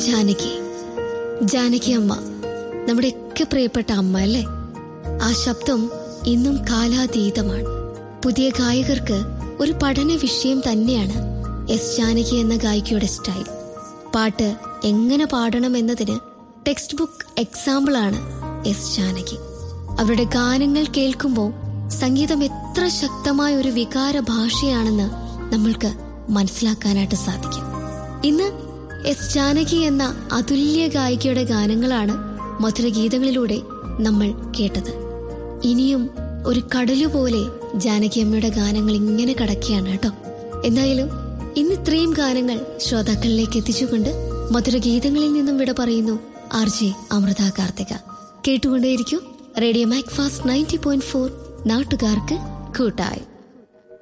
ജാനകി ജാനകി അമ്മ നമ്മുടെയൊക്കെ പ്രിയപ്പെട്ട അമ്മ അല്ലേ ആ ശബ്ദം ഇന്നും കാലാതീതമാണ് പുതിയ ഗായകർക്ക് ഒരു പഠന വിഷയം തന്നെയാണ് എസ് ജാനകി എന്ന ഗായികയുടെ സ്റ്റൈൽ പാട്ട് എങ്ങനെ പാടണം എന്നതിന് ടെക്സ്റ്റ് ബുക്ക് എക്സാമ്പിളാണ് എസ് ജാനകി അവരുടെ ഗാനങ്ങൾ കേൾക്കുമ്പോൾ സംഗീതം എത്ര ശക്തമായ ഒരു വികാര ഭാഷയാണെന്ന് നമ്മൾക്ക് മനസ്സിലാക്കാനായിട്ട് സാധിക്കും ഇന്ന് എസ് ജാനകി എന്ന അതുല്യ ഗായികയുടെ ഗാനങ്ങളാണ് മധുരഗീതങ്ങളിലൂടെ നമ്മൾ കേട്ടത് ഇനിയും ഒരു കടലുപോലെ ജാനകി അമ്മയുടെ ഗാനങ്ങൾ ഇങ്ങനെ കടക്കുകയാണ് കേട്ടോ എന്തായാലും ഇന്ന് ഇത്രയും ഗാനങ്ങൾ ശ്രോതാക്കളിലേക്ക് എത്തിച്ചുകൊണ്ട് മധുരഗീതങ്ങളിൽ നിന്നും വിട പറയുന്നു ആർ ജെ അമൃത കാർത്തിക കേട്ടുകൊണ്ടേയിരിക്കും radio Mac Fast ninety point four നാട്ടുകാർക്ക് കൂട്ടായി